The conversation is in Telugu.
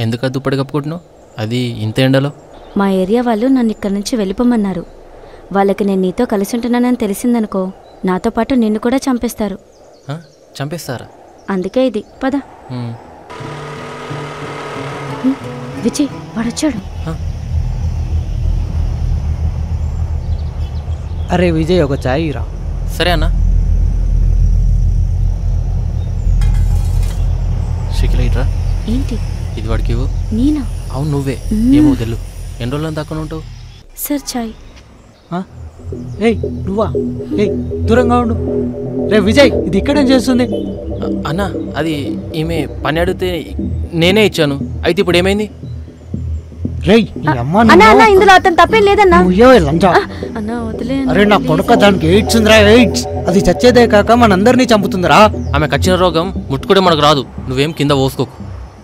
ఎందుకు అది దుప్పటి కప్పుకుంటున్నావు అది ఇంత ఎండలో మా ఏరియా వాళ్ళు నన్ను ఇక్కడి నుంచి వెళ్ళిపోమన్నారు వాళ్ళకి నేను నీతో కలిసి ఉంటున్నానని తెలిసిందనుకో నాతో పాటు నిన్ను కూడా చంపేస్తారు ఆ? చంపేస్తారా అందుకే ఇది పద ఉమ్. హ్మ్, విజయ్ వాడొచ్చాడు అరే విజయ్ ఒక చాయ్ రా సరే అన్న షకిల ఇట్రా ఏంటి ఇది వాడికి ఇవ్వు నేనా అవును నువ్వే మ్మ్. ఏమో తెలు ఎన్ని రోజులు దాకా ఉంటావు సార్ చాయ్ ఆ? ఏయ్ నువ్వా ఏయ్ దూరంగా ఉండు రే విజయ్ ఇది ఇక్కడేం చేస్తుంది అ- అన్న అది ఈమె పని అడిగితే నేనే ఇచ్చాను అయితే ఇప్పుడు ఏమైంది రేయ్ ఈ అమ్మ అన్నా నిన్ను- అన్నా ఇందులో అతను తప్పేం లేదన్నా నువ్వు ఇయ్యవే లంచా అన్నా వదిలే అన్నా, అరే నా please. కొడుక దానికి ఎయిడ్స్ ఉందిరా ఎయిడ్స్ అది చచ్చేదే కాక మనందరినీ చంపుతుందిరా ఆమె కచ్చిన రోగం ముట్టుకుంటే మనకు రాదు నువ్వేం కింద పోసుకోకు